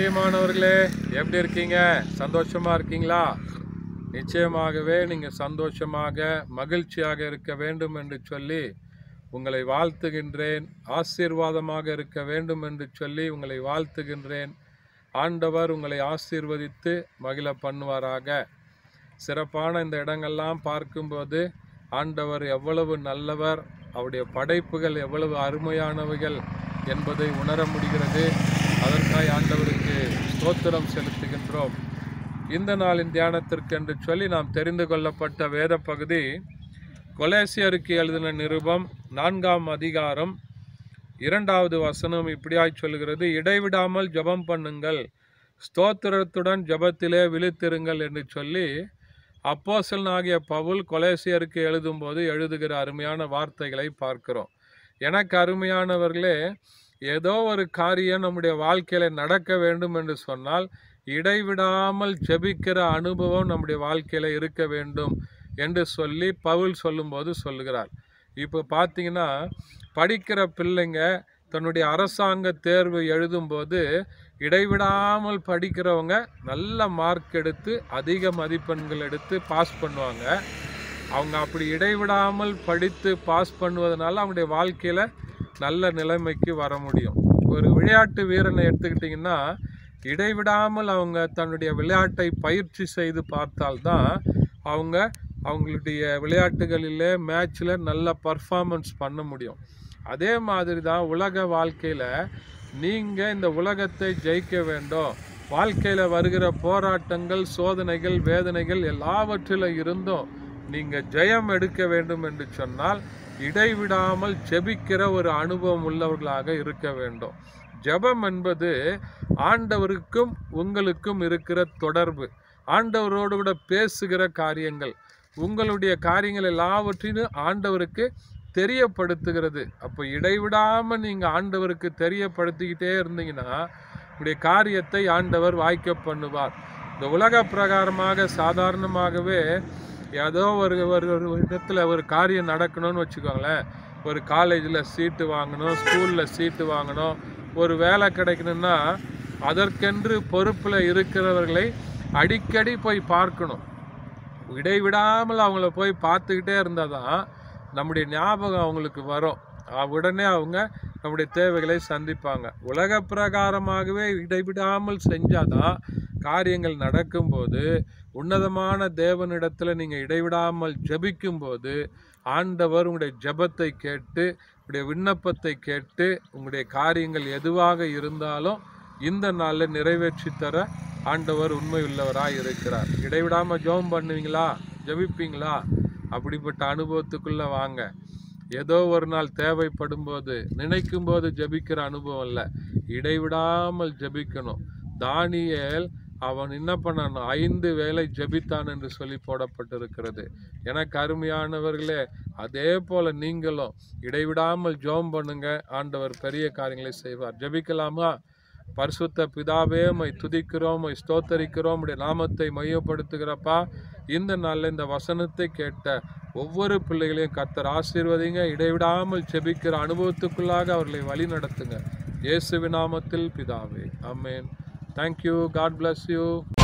பிரியமானவர்களே எப்படி இருக்கீங்க சந்தோஷமா இருக்கீங்களா நிச்சயமாகவே நீங்கள் சந்தோஷமாக மகிழ்ச்சியாக இருக்க வேண்டும் என்று சொல்லி உங்களை வாழ்த்துகின்றேன் ஆசீர்வாதமாக இருக்க வேண்டும் என்று சொல்லி உங்களை வாழ்த்துகின்றேன் ஆண்டவர் உங்களை ஆசீர்வதித்து மகிழ பண்ணுவாராக சிறப்பான இந்த இடங்கள்லாம் பார்க்கும்போது ஆண்டவர் எவ்வளவு நல்லவர் அவருடைய படைப்புகள் எவ்வளவு அருமையானவைகள் என்பதை உணர முடிகிறது அதற்காய் ஆண்டவருக்கு ஸ்தோத்திரம் செலுத்துகின்றோம் இந்த நாளின் தியானத்திற்கு என்று சொல்லி நாம் தெரிந்து கொள்ளப்பட்ட வேத பகுதி கொலேசியருக்கு எழுதின நிருபம் நான்காம் அதிகாரம் இரண்டாவது வசனம் இப்படியாய் சொல்கிறது இடைவிடாமல் ஜெபம் பண்ணுங்கள் ஸ்தோத்திரத்துடன் ஜெபத்திலே விழித்திருங்கள் என்று சொல்லி அப்போஸ்தலனாகிய பவுல் கொலேசியருக்கு எழுதும்போது எழுதுகிற அருமையான வார்த்தைகளை பார்க்கிறோம் எனக்கு அருமையானவர்களே ஏதோ ஒரு காரியம் நம்முடைய வாழ்க்கையில நடக்க வேண்டும் என்று சொன்னால் இடைவிடாமல் ஜெபிக்கிற அனுபவம் நம்முடைய வாழ்க்கையில இருக்க வேண்டும் என்று சொல்லி பவுல் சொல்லும்போது சொல்லுகிறார் இப்போ பார்த்தீங்கன்னா படிக்கிற பிள்ளைங்க தன்னுடைய அரசாங்க தேர்வு எழுதும்போது இடைவிடாமல் படிக்கிறவங்க நல்ல மார்க் எடுத்து அதிக மதிப்பெண்கள் எடுத்து பாஸ் பண்ணுவாங்க அவங்க அப்படி இடைவிடாமல் படித்து பாஸ் பண்ணுவதனால அவங்களுடைய வாழ்க்கையில் நல்ல நிலைமைக்கு வர முடியும் ஒரு விளையாட்டு வீரனை எடுத்துக்கிட்டிங்கன்னா இடைவிடாமல் அவங்க தன்னுடைய விளையாட்டை பயிற்சி செய்து பார்த்தால்தான் அவங்க அவங்களுடைய விளையாட்டுகளிலே மேட்ச்சில் நல்ல பர்ஃபார்மன்ஸ் பண்ண முடியும் அதே மாதிரி தான் உலக வாழ்க்கையில் நீங்கள் இந்த உலகத்தை ஜெயிக்க வேண்டும் வாழ்க்கையில் வருகிற போராட்டங்கள் சோதனைகள் வேதனைகள் எல்லாவற்றில் இருந்தும் நீங்கள் ஜெயம் எடுக்க வேண்டும் என்று சொன்னால் இடைவிடாமல் ஜெபிக்கிற ஒரு அனுபவம் உள்ளவர்களாக இருக்க வேண்டும் ஜெபம் என்பது ஆண்டவருக்கும் உங்களுக்கும் இருக்கிற தொடர்பு ஆண்டவரோடு கூட பேசுகிற காரியங்கள் உங்களுடைய காரியங்கள் எல்லாவற்றையும் ஆண்டவருக்கு தெரியப்படுத்துகிறது அப்போ இடைவிடாமல் நீங்கள் ஆண்டவருக்கு தெரியப்படுத்திக்கிட்டே இருந்தீங்கன்னா உங்களுடைய காரியத்தை ஆண்டவர் வாய்க்க பண்ணுவார் இந்த உலக பிரகாரமாக சாதாரணமாகவே ஏதோ ஒரு ஒரு ஒரு இடத்துல ஒரு காரியம் நடக்கணும்னு வச்சுக்கோங்களேன் ஒரு காலேஜில் சீட்டு வாங்கணும் ஸ்கூலில் சீட்டு வாங்கணும் ஒரு வேலை கிடைக்கணும்னா அதற்கென்று பொறுப்பில் இருக்கிறவர்களை அடிக்கடி போய் பார்க்கணும் இடைவிடாமல் அவங்கள போய் பார்த்துக்கிட்டே இருந்தால் தான் நம்முடைய ஞாபகம் அவங்களுக்கு வரும் அஹ் உடனே அவங்க நம்முடைய தேவைகளை சந்திப்பாங்க உலக பிரகாரமாகவே இடைவிடாமல் செஞ்சாதான் காரியங்கள் நடக்கும்போது உன்னதமான தேவனிடத்தில் நீங்கள் இடைவிடாமல் ஜெபிக்கும்போது ஆண்டவர் உங்களுடைய ஜெபத்தை கேட்டு உங்களுடைய விண்ணப்பத்தை கேட்டு உங்களுடைய காரியங்கள் எதுவாக இருந்தாலும் இந்த நாளில் நிறைவேற்றி தர ஆண்டவர் உண்மை உள்ளவராய் இருக்கிறார் இடைவிடாமல் ஜெபம் பண்ணுவீங்களா ஜெபிப்பீங்களா அப்படிப்பட்ட அனுபவத்துக்குள்ள வாங்க ஏதோ ஒரு நாள் தேவைப்படும் போது நினைக்கும் போது ஜெபிக்கிற அனுபவம் இல்லை இடைவிடாமல் ஜெபிக்கணும் தானியேல் அவன் என்ன பண்ணான் ஐந்து வேளை ஜெபித்தான் என்று சொல்லி போடப்பட்டிருக்கிறது எனக்கு அருமையானவர்களே அதே போல நீங்களும் இடைவிடாமல் ஜெபம் பண்ணுங்க ஆண்டவர் பெரிய காரியங்களை செய்வார் ஜெபிக்கலாமா பரிசுத்த பிதாவே மை துதிக்கிறோம் மை ஸ்தோத்தரிக்கிறோம் உடைய நாமத்தை மையப்படுத்துகிறப்பா இந்த நாளில் இந்த வசனத்தை கேட்ட ஒவ்வொரு பிள்ளைகளையும் கர்த்தர் ஆசீர்வதிங்க இடைவிடாமல் செபிக்கிற அனுபவத்துக்குள்ளாக அவர்களை வழி நடத்துங்க இயேசுவின் நாமத்தில் பிதாவே அம்மேன் தேங்க்யூ காட் bless யூ